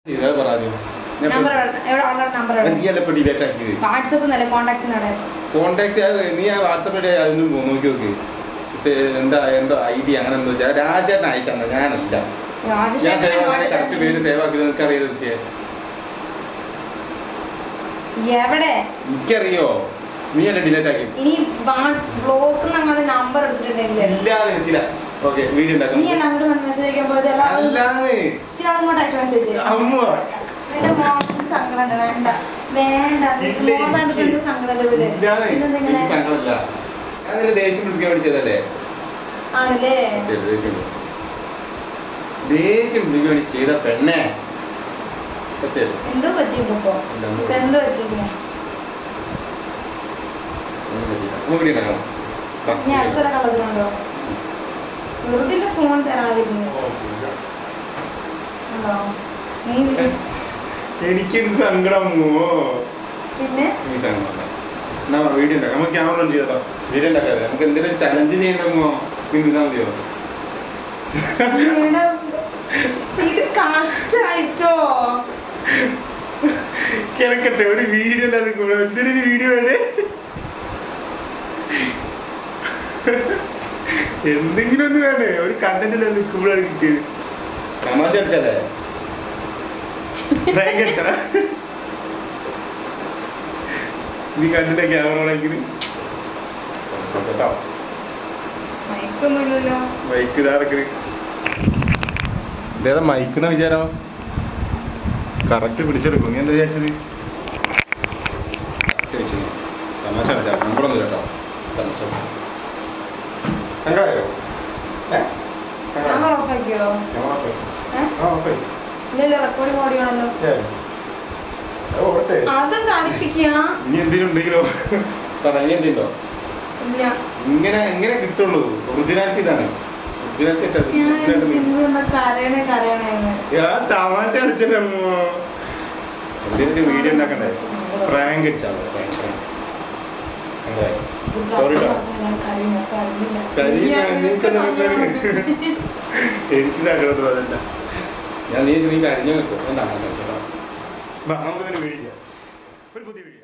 ഇതാ പറഞ്ഞു ഞാൻ നമ്പർ എവിടെ ഉള്ള നമ്പർ നീ അല്ല ഇപ്പൊ ഡിലേറ്റ് ആക്കിയത് വാട്സപ്പ് നല്ല കോണ്ടാക്ട് നട കോണ്ടാക്ട് നീ ആ വാട്സപ്പിൽ അതിനും നോക്കി നോക്ക് സെ- എന്താ എന്തോ ഐ ഡി അങ്ങനെ എന്തോ ഞാൻ രാജേട്ടൻ അയച്ചാ ഞാനല്ല ഞാൻ സേവ് അങ്ങനെ കറക്റ്റ് പേര് സേവ് ആക്കി നിനക്ക് അറിയാം തീർച്ചയായും എവിടെ എനിക്കറിയോ നീ അല്ല ഡിലേറ്റ് ആക്കി ഇനി ബ്ലോക്ക് ഞങ്ങളുടെ നമ്പർ എടുത്തിട്ടുണ്ടെങ്കിൽ ഇല്ലാതെ എനിക്കില്ല ഓക്കെ വീഡിയോ ഉണ്ടാക്കാം നീ എന്നെ അങ്ങോട്ട് മെസ്സേജ് അയക്കാൻ പോയത് എല്ലാവരും അല്ലാതെ ഇയാളും ഇങ്ങോട്ട് അയച്ച മെസ്സേജ് അമ്മ നിന്റെ മോശം സങ്കടം വേണ്ട വേണ്ട ഇല്ല, മോതാണ്ട് എനിക്ക് എന്ത് സങ്കടം വിട് ഇല്ലാതെ പിന്നെന്തെങ്ങനെ എനിക്ക് സങ്കടമില്ല ഞാൻ നിന്നെ ദേഷ്യം പിടിക്കാൻ വേണ്ടി ആണല്ലേ ദേഷ്യം പിടി- ദേഷ്യം പിടിക്കാൻ വേണ്ടി ചെയ്ത പെണ്ണെ സത്യം എന്തോ പറ്റിയിപ്പോ ഇപ്പൊ ഇല്ല, ഇപ്പൊ എന്തോ പറ്റിയില്ല ഒന്നും പറ്റിയില്ല. നമുക്ക് വീഡിയോ ഉണ്ടാക്കാം വാ. ഇനി അടുത്തൊരു കളത്തിലുണ്ടോ വെറുതെ ഫോൺ തരാതിരുന്നു ഉണ്ടോ നീ എനിക്കെന്ത് സങ്കടം അമ്മോ. പിന്നെ നീ സങ്കടം വേണ്ട. എന്നാ വാ, വീഡിയോ ഉണ്ടാക്കാം നമുക്ക് ക്യാമറ ഓൺ ചെയ്തോ വീഡിയോ ഉണ്ടാക്കാം നമുക്ക് എന്തെങ്കിലും ചലഞ്ച് ചെയ്യണമോ നീ നിന്നാ മതിയോ എടാ, ഇത് കഷ്ടായിട്ടോ കിടക്കട്ടെ ഒരു വീഡിയോ അല്ലാതെ കൂടെ എന്തൊരു വീഡിയോ വേണ്ടേ എന്തെങ്കിലും ഒന്ന് വേണ്ടേ ഒരു കണ്ടന്റ് അല്ലാതെ കൂടെ കിട്ടിയത് തമാശ അടിച്ചല്ലേ Prank അടിച്ചതാ? നീ കണ്ടിട്ട് ക്യാമറ ആണെങ്കിൽ കേട്ടോ മയക്കൊന്നുമില്ലല്ലോ മൈക്ക് ഇതാറക്കല് ഇതേതാ മൈക്കുന്ന വിചാരം കറക്റ്റ് പിടിച്ചെടുക്കും നീ എന്താ വിചാരിച്ചത് കഴിച്ചു തമാശ കളിച്ചാ നമ്പറൊന്നും കേട്ടോ തമാശ സംഘായോ ക്യാമറ ഓഫ് ആക്കിയോ ഏഹ് ഇല്ലല്ലോ റെക്കോർഡിംഗ് ഓടിയാണല്ലോ അതും കാണിപ്പിക്കുക ഇനി എന്തെങ്കിലും ഉണ്ടെങ്കിലോ പറ ഇനി എന്തെങ്കിലോ ഇല്ല ഇങ്ങനെ ഇങ്ങനെ കിട്ടുള്ളൂ ഒറിജിനാലിറ്റി ഇതാണ് ഒറിജിനാലിറ്റി ഞാൻ സിന്ധു എന്താ കരയണേ കരയണേന്ന് ഞാൻ തമാശ കളിച്ചല്ലോ എന്തിനൊക്കെ വീഡിയോ ഉണ്ടാക്കണ്ടേ പ്രാങ്ക് അടിച്ചാലോ പ്രാങ്ക് പ്രാങ്ക് സോറി കേട്ടോ എനിക്ക് സങ്കടത്തിൽ അതല്ല ഞാൻ നീ നീ കരിഞ്ഞു നിൽക്കും എന്താ തമാശ കളിച്ചോ നമുക്ക് ഇതിന് വീഡിയോ ചെയ്യാം ഒരു പുതിയ വീഡിയോ